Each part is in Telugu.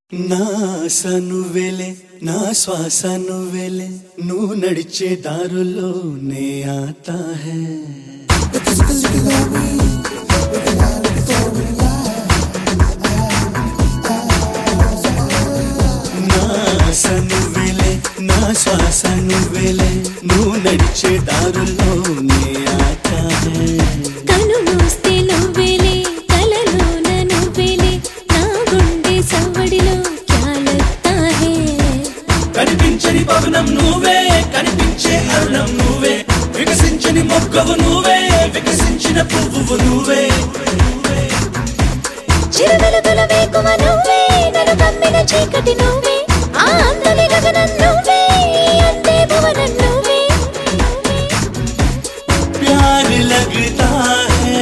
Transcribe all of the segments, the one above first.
నా ఆశ నువ్వేలే నా శ్వాస నువ్వేలే నువ్వు నడిచే దారుల్లో నే ఆతా హే నా ఆశ నువ్వేలే నా శ్వాస నువ్వేలే నువ్వు నడిచే దారుల్లో నే ఆతా హే కను మూస్తే నువ్వేలే కలలోన నువ్వేలే నా గుండె సవ్వడిలో క్యాలత్తా హే కనిపించని భవనం నువ్వే కనిపించే అరుణం నువ్వే వికసించని మొక్కవు నువ్వే వికసించిన పువ్వు నువ్వే చిరువెలుగుల వేకువ నువ్వే నన్ను కమ్మిన చీకటి నువ్వే ఆ అందని గగనం నువ్వే అంతే భువనం నువ్వే प्यार लगता है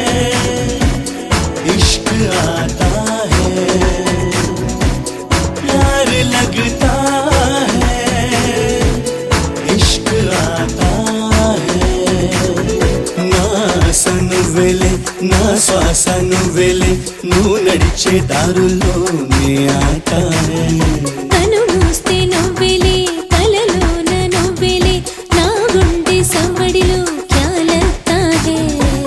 इश्क आता है प्यार लगता है इश्क आता है నా సను వెలే నా శ్వాస నువ్వెలే నువ్వు నడిచే దారుల్లో నే ఆట కను మూస్తే నువ్వేలే కలలోన నువ్వేలే నా గుండె సవ్వడిలో క్యాలత్తా హే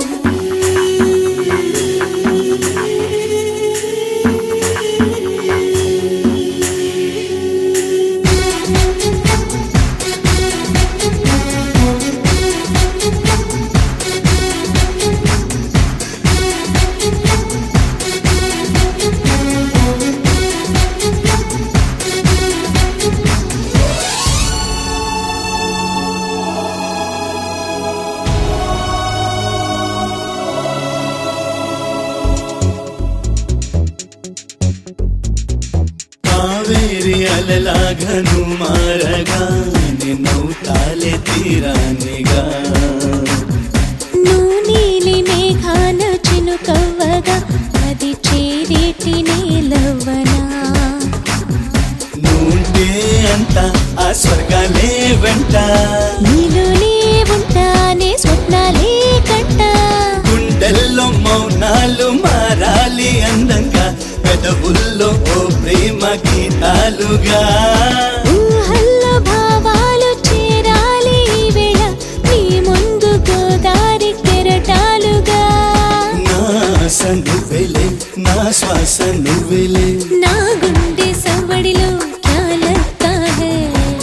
కావేరి అలలాగను మారగా నిన్నవుతాలే తీరానిగా నువ్వు నీలి మేఘాన చినుకవ్వగా అది చేరేటి నేలవ్వనా నువ్వుంటే అంత ఆ స్వర్గాలే వెంట నీలోనే ఉంటానే స్వప్నాలే కంట గుండెల్లో మౌనాలు మారాలి అందంగా పెదవుల్లో ఓ ప్రేమ గీతాలుగా ఊహల్లో భావాలు చేరాలి ఈ వేళ నీ ముందు గోదారి కెరటాలుగా నా ఆశ నువ్వెలే నా శ్వాస నువ్వెలే నా గుండె సవ్వడిలో క్యాలత్తా హే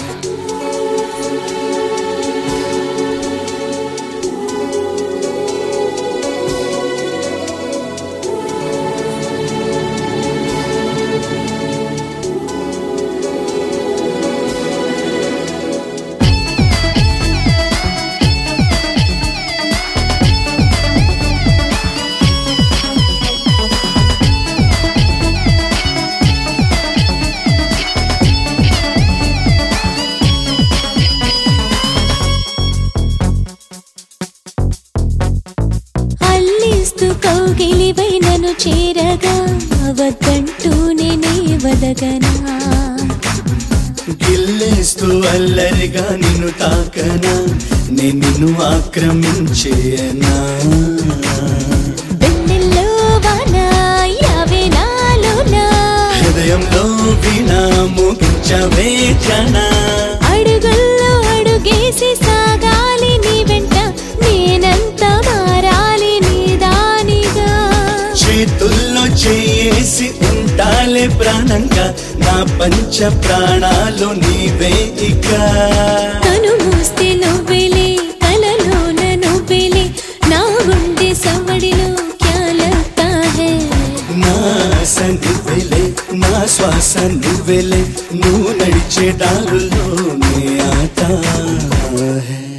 అల్లిస్తూ కౌగిలిపై నన్ను చేరగా అవద్దంటూ నేనే వదగనా గిల్లేస్తూ అల్లరిగా నిన్ను తాకనా నేను నిన్ను ఆక్రమించేయనా వెన్నెల్లో వాన యావే నాలోనా హృదయంలో వీణా మోగించవే జన అడుగుల్లో అడుగేసి సాగాలి నీ వెంట నేనంత మారాలి నీ దానిగా చేతుల్లో చేసి ఉంటాలే ప్రాణంగా నా పంచ ప్రాణాలు నీవే ఇక కను మూస్తే నువ్వేలే కలలోన నువ్వేలే నా గుండె సవ్వడిలో క్యాలత్తా హే నా ఆశ నువ్వెలే నా శ్వాస నువ్వెలే నువ్వు నడిచే దారుల్లో నే ఆట హే